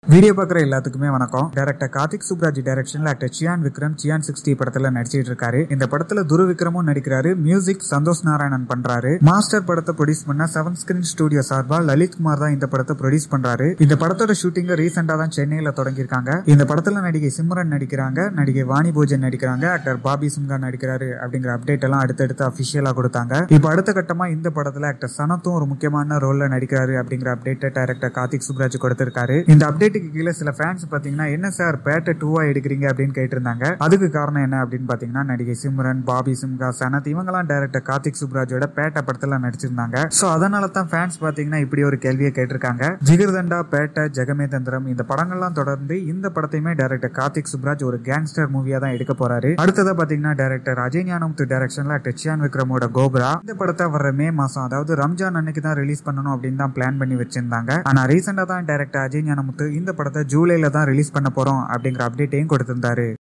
video பார்க்குற எல்லாத்துக்குமே வணக்கம் டைரக்டர் கார்த்திக் சுப்ராஜ் டைரக்ஷன்ல ஆக்டர் சியான் விக்ரம் சியான் சிக்ஸ்டி படத்துல நடிச்சிட்டு இருக்காரு இந்த படத்துல துரு விக்ரமும் நடிக்கிறாரு மியூசிக் சந்தோஷ் நாராயணன் பண்றாரு மாஸ்டர் படத்தை ப்ரொடியூஸ் பண்ண செவன் ஸ்கிரீன் ஸ்டுடியோ சார்பா லலித் குமார் தான் இந்த படத்தை ப்ரொடியூஸ் பண்றாரு இந்த படத்தோட ஷூட்டிங் ரீசெண்டா தான் சென்னையில தொடங்கியிருக்காங்க இந்த படத்துல நடிகை சிம்ரன் நடிக்கிறாங்க நடிகை வாணி போஜன் நடிக்கிறாங்க ஆக்டர் பாபி சிம்கா நடிக்கிறாரு அப்படிங்கிற அப்டேட் எல்லாம் அடுத்தடுத்து அபிஷியலா கொடுத்தாங்க இப்போ அடுத்த கட்டமா இந்த படத்துல ஆக்டர் சனத்தும் ஒரு முக்கியமான ரோல்ல நடிக்கிறாரு அப்படிங்கிற அப்டேட்டை டைரக்டர் கார்த்திக் சுப்ராஜ் கொடுத்திருக்காரு இந்த அப்டேட்டுக்கு கீழே சில ஃபேன்ஸ் பாத்தீங்கன்னா என்ன சார் பேட்டை டூவா எடுக்கிறீங்க அப்படின்னு கேட்டிருந்தாங்க அதுக்கு காரணம் என்ன அப்படின்னு பாத்தீங்கன்னா நடிகை சிம்ரன் பாபி சிம்கா சனத் இவங்கெல்லாம் டைரக்டர் கார்த்திக் சுப்ராஜோட பேட்டை படத்துல நடிச்சிருந்தாங்க சோ அதனால தான் ஃபேன்ஸ் பாத்தீங்கன்னா இப்படி ஒரு கேள்வியை கேட்டிருக்காங்க ஜிகிர்தண்டா பேட்டை ஜெகமே தந்திரம் இந்த படங்கள்லாம் தொடர்ந்து இந்த படத்தையுமே டைரக்டர் கார்த்திக் சுப்ராஜ் ஒரு கேங்ஸ்டர் மூவியா தான் எடுக்க போறாரு அடுத்ததா பாத்தீங்கன்னா டைரக்டர் அஜய் ஞானமுத்து டைரக்ஷன்ல டச்சியான் விக்ரமோட கோபுரா இந்த படத்தை வர்ற மே மாசம் அதாவது ரம்ஜான் அன்னைக்கு தான் ரிலீஸ் பண்ணணும் அப்படின்னு தான் பிளான் பண்ணி வச்சிருந்தாங்க ஆனா ரீசெண்டா தான் டைரக்டர் அஜய் ஞானமுத்து இந்த படத்தை ஜூலைல தான் ரிலீஸ் பண்ண போறோம் அப்படிங்கிற அப்டேட்டையும் கொடுத்திருந்தாரு